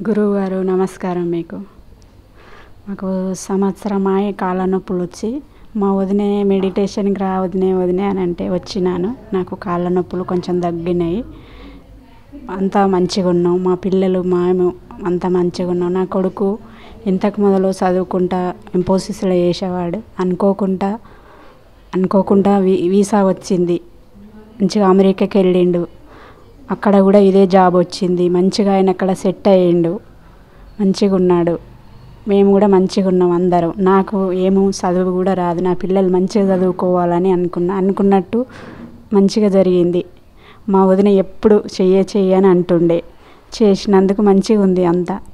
గురువుగారు నమస్కారం మీకు మాకు సంవత్సరం ఆయ కాళ్ళ నొప్పులు వచ్చి మా వదినే మెడిటేషన్కి రా వదినే వదినే అని అంటే వచ్చినాను నాకు కాళ్ళ నొప్పులు కొంచెం తగ్గినాయి అంతా మంచిగా ఉన్నాం మా పిల్లలు మేము అంతా మంచిగా ఉన్నాం నా కొడుకు ఇంతకు మొదలు చదువుకుంటా ఇంపోసిస్లో చేసేవాడు అనుకోకుండా అనుకోకుండా వీ వీసా వచ్చింది మంచిగా అమెరికాకి వెళ్ళిండు అక్కడ కూడా ఇదే జాబ్ వచ్చింది మంచిగా ఆయన అక్కడ సెట్ అయ్యిండు మంచిగా ఉన్నాడు మేము కూడా మంచిగా ఉన్నాం అందరం నాకు ఏమో చదువు కూడా రాదు నా పిల్లలు మంచిగా చదువుకోవాలని అనుకున్నా అనుకున్నట్టు మంచిగా జరిగింది మా వదిన ఎప్పుడు చెయ్య చెయ్య అని అంటుండే చేసినందుకు మంచిగా ఉంది అంతా